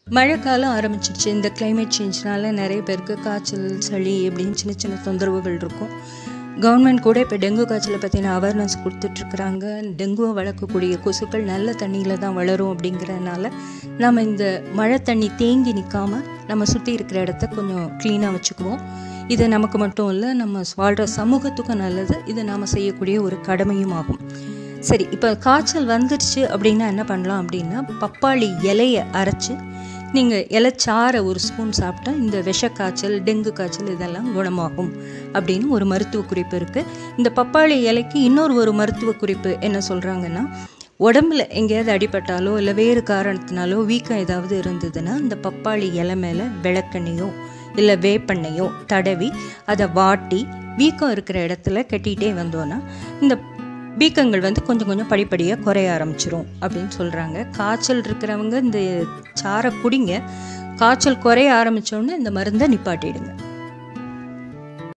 மழைக்காலம் ஆரம்பிச்சிடுச்சு இந்த climate சேஞ்ச்னால நிறைய பேருக்கு காய்ச்சல் சளி இப்படின்னு சின்ன சின்ன தொந்தரவுகள் இருக்கும் கவர்மெண்ட் கூட இப்போ டெங்கு காய்ச்சலை பற்றின அவேர்னஸ் கொடுத்துட்ருக்குறாங்க டெங்குவை வளர்க்கக்கூடிய கொசுக்கள் நல்ல தண்ணியில் தான் வளரும் அப்படிங்கிறதுனால நம்ம இந்த மழை தண்ணி தேங்கி நிற்காம நம்ம சுற்றி இருக்கிற இடத்த கொஞ்சம் க்ளீனாக வச்சுக்குவோம் இது நமக்கு மட்டும் இல்லை நம்ம வாழ்கிற சமூகத்துக்கும் நல்லது இது நாம் செய்யக்கூடிய ஒரு கடமையும் ஆகும் சரி இப்போ காய்ச்சல் வந்துடுச்சு அப்படின்னா என்ன பண்ணலாம் அப்படின்னா பப்பாளி இலையை அரைச்சி நீங்கள் இலைச்சாறை ஒரு ஸ்பூன் சாப்பிட்டா இந்த விஷ காய்ச்சல் டெங்கு காய்ச்சல் இதெல்லாம் குணமாகும் அப்படின்னு ஒரு மருத்துவ குறிப்பு இருக்குது இந்த பப்பாளி இலைக்கு இன்னொரு ஒரு மருத்துவ குறிப்பு என்ன சொல்கிறாங்கன்னா உடம்புல எங்கேயாவது அடிபட்டாலோ இல்லை வேறு காரணத்தினாலோ வீக்கம் ஏதாவது இருந்ததுன்னா இந்த பப்பாளி இலை மேலே விளக்கெண்ணையோ இல்லை வேப்பெண்ணையோ தடவி அதை வாட்டி வீக்கம் இருக்கிற இடத்துல கட்டிகிட்டே வந்தோன்னா இந்த வீக்கங்கள் வந்து கொஞ்சம் கொஞ்சம் படிப்படியாக குறைய ஆரம்பிச்சிரும் அப்படின்னு சொல்கிறாங்க காய்ச்சல் இருக்கிறவங்க இந்த சாரை குடிங்க காய்ச்சல் குறைய ஆரம்பித்தோடனே இந்த மருந்தை நிப்பாட்டிடுங்க